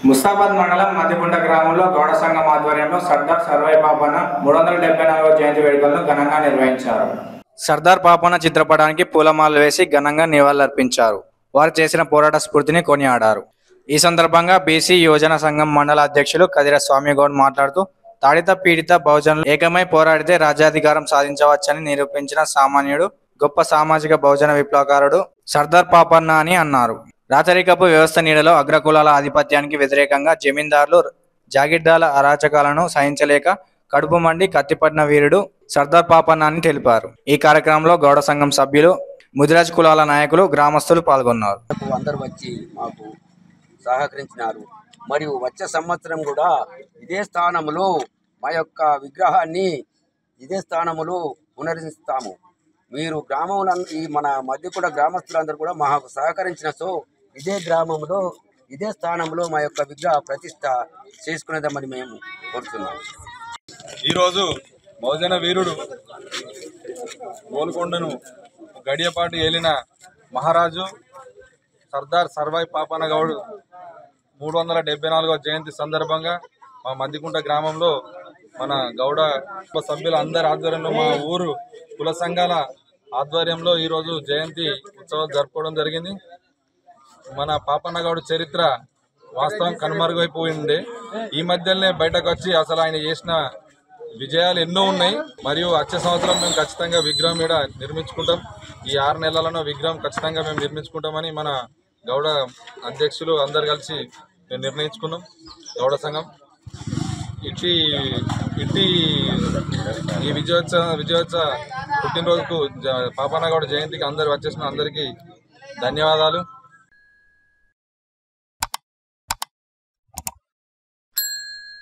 ముస్తాబాద్ మండలం మధ్యగుంట గ్రామంలో గౌడ సంఘం ఆధ్వర్యంలో సర్దార్ సర్వై పాపన్న మూడు వందల డెబ్బై నాలుగవ జయంతి వేడుకలను ఘనంగా నిర్వహించారు సర్దార్ పాపన్న చిత్రపటానికి పూలమాలలు వేసి ఘనంగా నివాళులర్పించారు వారు చేసిన పోరాట స్ఫూర్తిని కొనియాడారు ఈ సందర్భంగా బీసీ యువజన సంఘం మండల అధ్యక్షులు కదిర స్వామిగౌడ్ మాట్లాడుతూ తాడిత పీడిత బహుజనులు ఏకమై పోరాడితే రాజ్యాధికారం సాధించవచ్చని నిరూపించిన సామాన్యుడు గొప్ప సామాజిక బహుజన విప్లవకారుడు సర్దార్ పాపన్న అని అన్నారు రాచరికపు వ్యవస్థ నీడలో అగ్రకులాల ఆధిపత్యానికి వ్యతిరేకంగా జమీందారులు జాగిడ్డాల అరాచకాలను సహించలేక కడుపు మండి కత్తిపట్టిన వీరుడు సర్దార్ పాపన్న అని తెలిపారు ఈ కార్యక్రమంలో గౌడ సంఘం సభ్యులు ముదిరాజ్ కులాల నాయకులు గ్రామస్తులు పాల్గొన్నారు మాకు అందరు వచ్చి మాకు సహకరించినారు మరియు వచ్చే సంవత్సరం కూడా ఇదే స్థానంలో మా యొక్క విగ్రహాన్ని ఇదే స్థానంలో పునరుద్ధరిస్తాము మీరు గ్రామంలో ఈ మన మధ్య కూడా గ్రామస్తులందరూ కూడా మాకు సహకరించిన సో ఇదే గ్రామంలో ఇదే స్థానంలో మా యొక్క విగ్రహ ప్రతిష్ట చేసుకునేదామని మేము కోరుతున్నాము ఈరోజు బహుజన వీరుడు గోల్కొండను గడియపాటు ఏలిన మహారాజు సర్దార్ సర్వాయి పాపన్న గౌడ్ మూడు వందల డెబ్బై నాలుగవ జయంతి సందర్భంగా మా మద్దికుంట గ్రామంలో మన గౌడ కుల సభ్యుల అందరి ఆధ్వర్యంలో మా ఊరు కుల సంఘాల ఆధ్వర్యంలో ఈరోజు జయంతి ఉత్సవం జరుపుకోవడం జరిగింది మన పాపన్న గౌడ్ చరిత్ర వాస్తవం కనుమరుగైపోయింది ఈ మధ్యలోనే బయటకు వచ్చి అసలు ఆయన చేసిన విజయాలు ఎన్నో ఉన్నాయి మరియు వచ్చే సంవత్సరం మేము ఖచ్చితంగా విగ్రహం ఇక్కడ నిర్మించుకుంటాం ఈ ఆరు నెలలను విగ్రహం ఖచ్చితంగా మేము నిర్మించుకుంటామని మన గౌడ అధ్యక్షులు అందరు కలిసి మేము నిర్ణయించుకున్నాం గౌడ సంఘం ఇట్టి ఇట్టి ఈ విజయోత్సవ విజయోత్సవ పుట్టినరోజుకు జ- పాపన్న గౌడ జయంతికి అందరు వచ్చేసిన అందరికీ ధన్యవాదాలు